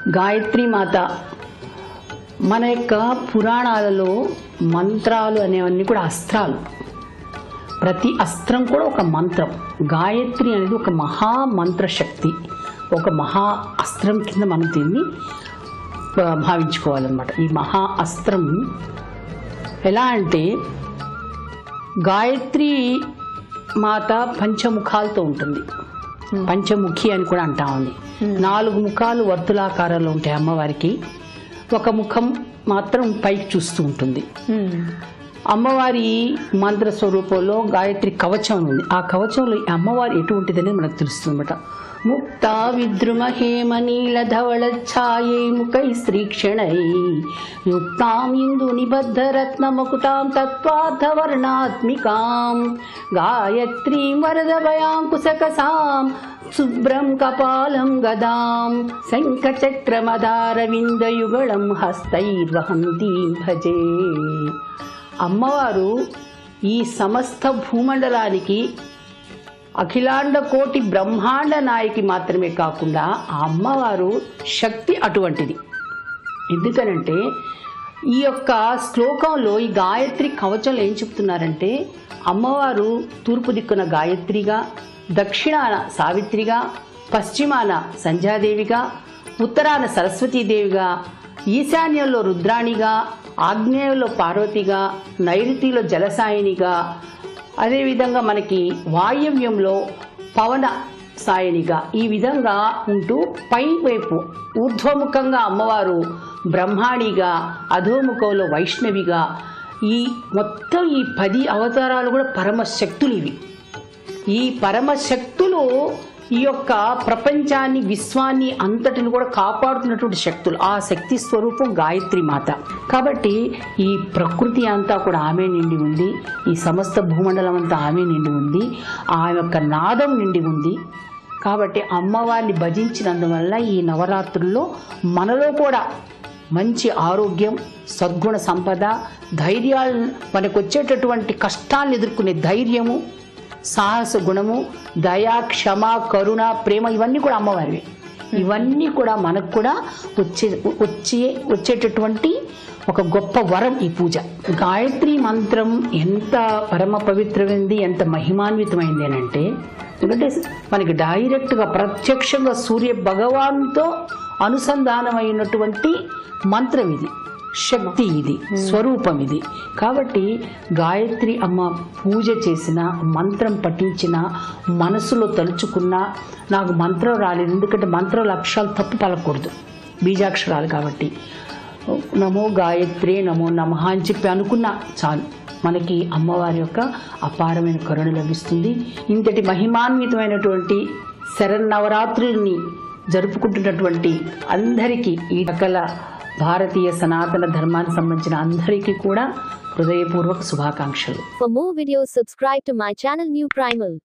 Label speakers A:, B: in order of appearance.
A: గాయత్రి మాత మన యొక్క పురాణాలలో మంత్రాలు అనేవన్నీ కూడా అస్త్రాలు ప్రతి అస్త్రం కూడా ఒక మంత్రం గాయత్రి అనేది ఒక మహా మంత్ర శక్తి ఒక మహా అస్త్రం కింద మనం దీన్ని ఆ, భావించుకోవాలన్నమాట ఈ మహా అస్త్రం ఎలా అంటే గాయత్రి మాత పంచముఖాలతో ఉంటుంది పంచముఖి అని కూడా అంటామండి నాలుగు ముఖాలు వర్తులాకారంలో ఉంటాయి అమ్మవారికి ఒక ముఖం మాత్రం పైకి చూస్తూ ఉంటుంది అమ్మవారి మంత్ర స్వరూపంలో గాయత్రి కవచం ఉంది ఆ కవచంలో ఈ అమ్మవారు ఎటువంటిదని మనకు తెలుస్తుంది అనమాట ముక్త విద్రుమ హేమ నీల ధవళ ఛాయే ముఖై శ్రీక్షణై యుక్తాం ఇందు నిబద్ధ రత్న మకుటాం తత్వార్థవర్ణాత్మికాం గాయత్రీం వరద భయాంకుశకసాం శుభ్రం కపాలం గదాం శంఖచక్రమదారవిందయుగళం హస్తైర్వహంతీం భజే అమ్మవారు ఈ సమస్త భూమండలానికి అఖిలాండ కోటి బ్రహ్మాండ నాయకి మాత్రమే కాకుండా ఆ అమ్మవారు శక్తి అటువంటిది ఎందుకనంటే ఈ యొక్క శ్లోకంలో ఈ గాయత్రి కవచంలో ఏం చెప్తున్నారంటే అమ్మవారు తూర్పు దిక్కున గాయత్రిగా దక్షిణాన సావిత్రిగా పశ్చిమాన సంధ్యాదేవిగా ఉత్తరాన సరస్వతీదేవిగా ఈశాన్యంలో రుద్రాణిగా ఆగ్నేయంలో పార్వతిగా నైరుతిలో జలసాయినిగా అదేవిధంగా మనకి వాయవ్యంలో పవన సాయనిగా ఈ విధంగా ఉంటూ పై వైపు ఊర్ధ్వముఖంగా అమ్మవారు బ్రహ్మాణిగా అధోముఖంలో వైష్ణవిగా ఈ మొత్తం ఈ పది అవతారాలు కూడా పరమశక్తులు ఇవి ఈ పరమశక్తులు ఈ యొక్క ప్రపంచాన్ని విశ్వాన్ని అంతటిని కూడా కాపాడుతున్నటువంటి శక్తులు ఆ శక్తి స్వరూపం గాయత్రి మాత కాబట్టి ఈ ప్రకృతి అంతా కూడా ఆమె నిండి ఉంది ఈ సమస్త భూమండలం అంతా ఆమె నిండి ఉంది ఆ యొక్క నాదం నిండి ఉంది కాబట్టి అమ్మవారిని భజించినందువల్ల ఈ నవరాత్రుల్లో మనలో కూడా మంచి ఆరోగ్యం సద్గుణ సంపద ధైర్యాలు మనకు వచ్చేటటువంటి కష్టాలను ఎదుర్కొనే ధైర్యము సాహస గుణము దయా క్షమ కరుణ ప్రేమ ఇవన్నీ కూడా అమ్మవారివి ఇవన్నీ కూడా మనకు కూడా వచ్చే వచ్చే వచ్చేటటువంటి ఒక గొప్ప వరం ఈ పూజ గాయత్రి మంత్రం ఎంత పరమ పవిత్రమైంది ఎంత మహిమాన్వితమైంది అని అంటే ఎందుకంటే మనకి డైరెక్ట్గా ప్రత్యక్షంగా సూర్య భగవాన్తో అనుసంధానమైనటువంటి మంత్రం ఇది శక్తి ఇది స్వరూపం ఇది కాబట్టి గాయత్రి అమ్మ పూజ చేసిన మంత్రం పఠించిన మనసులో తలుచుకున్న నాకు మంత్రం రాలేదు ఎందుకంటే మంత్రాల అక్షరాలు తప్పు పలకూడదు బీజాక్షరాలు కాబట్టి నమో గాయత్రి నమో నమః అని చెప్పి అనుకున్నా చాలు మనకి అమ్మవారి యొక్క అపారమైన కరుణ లభిస్తుంది ఇంతటి మహిమాన్వితమైనటువంటి శరన్నవరాత్రుల్ని జరుపుకుంటున్నటువంటి అందరికీ ఈ సకల భారతీయ సనాతన ధర్మానికి సంబంధించిన అందరికీ కూడా హృదయపూర్వక శుభాకాంక్షలు
B: For more videos, subscribe to my channel New Primal.